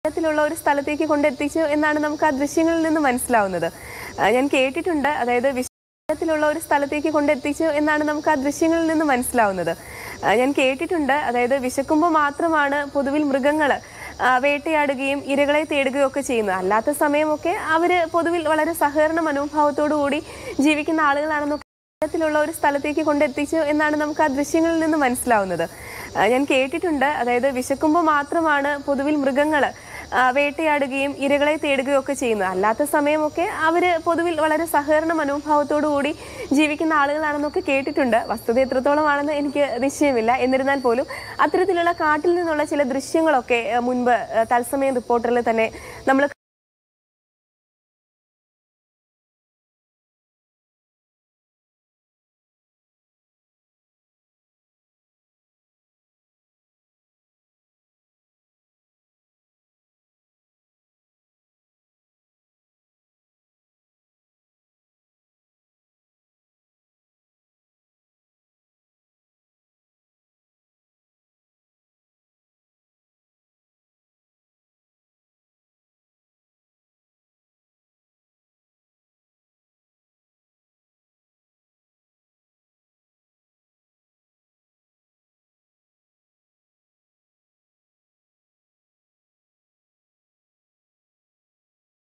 ത്തിലുള്ള ഒരു സ്ഥലത്തേക്ക് കൊണ്ടെത്തിച്ചു എന്നാണ് നമുക്ക് ആ ദൃശ്യങ്ങളിൽ നിന്ന് മനസ്സിലാവുന്നത് ആ, ഞാൻ കേട്ടിട്ടുണ്ട് അതായത് വിശ്വത്തിലുള്ള ഒരു സ്ഥലത്തേക്ക് കൊണ്ടെത്തിച്ചു എന്നാണ് നമുക്ക് ആ ദൃശ്യങ്ങളിൽ നിന്ന് മനസ്സിലാവുന്നത് ആ, ഞാൻ കേട്ടിട്ടുണ്ട് അതായത് വിശക്കുമ്പോൾ മാത്രമാണ് പൊതുവിൽ മൃഗങ്ങൾ വേട്ടയാടുകയും ഇരകളെ തേടുകയും ഒക്കെ ചെയ്യുന്നത് അല്ലാത്ത സമയമൊക്കെ അവര് പൊതുവിൽ വളരെ സഹകരണ മനോഭാവത്തോടു കൂടി ജീവിക്കുന്ന ആളുകളാണെന്നൊക്കെ ത്തിലുള്ള ഒരു സ്ഥലത്തേക്ക് കൊണ്ടെത്തിച്ചു എന്നാണ് നമുക്ക് ആ ദൃശ്യങ്ങളിൽ നിന്ന് മനസ്സിലാവുന്നത് ആ, ഞാൻ കേട്ടിട്ടുണ്ട് അതായത് വിശക്കുമ്പോൾ മാത്രമാണ് പൊതുവിൽ മൃഗങ്ങൾ വേട്ടയാടുകയും ഇരകളെ തേടുകയും ഒക്കെ ചെയ്യുന്നത് അല്ലാത്ത സമയമൊക്കെ അവര് പൊതുവിൽ വളരെ സഹകരണ മനോഭാവത്തോടു കൂടി ജീവിക്കുന്ന ആളുകളാണെന്നൊക്കെ കേട്ടിട്ടുണ്ട് വസ്തുത എത്രത്തോളമാണെന്ന് എനിക്ക് നിശ്ചയമില്ല എന്നിരുന്നാൽ പോലും അത്തരത്തിലുള്ള കാട്ടിൽ നിന്നുള്ള ചില ദൃശ്യങ്ങളൊക്കെ ആ, മുൻപ് ആ, തത്സമയം റിപ്പോർട്ടറിൽ തന്നെ നമ്മൾ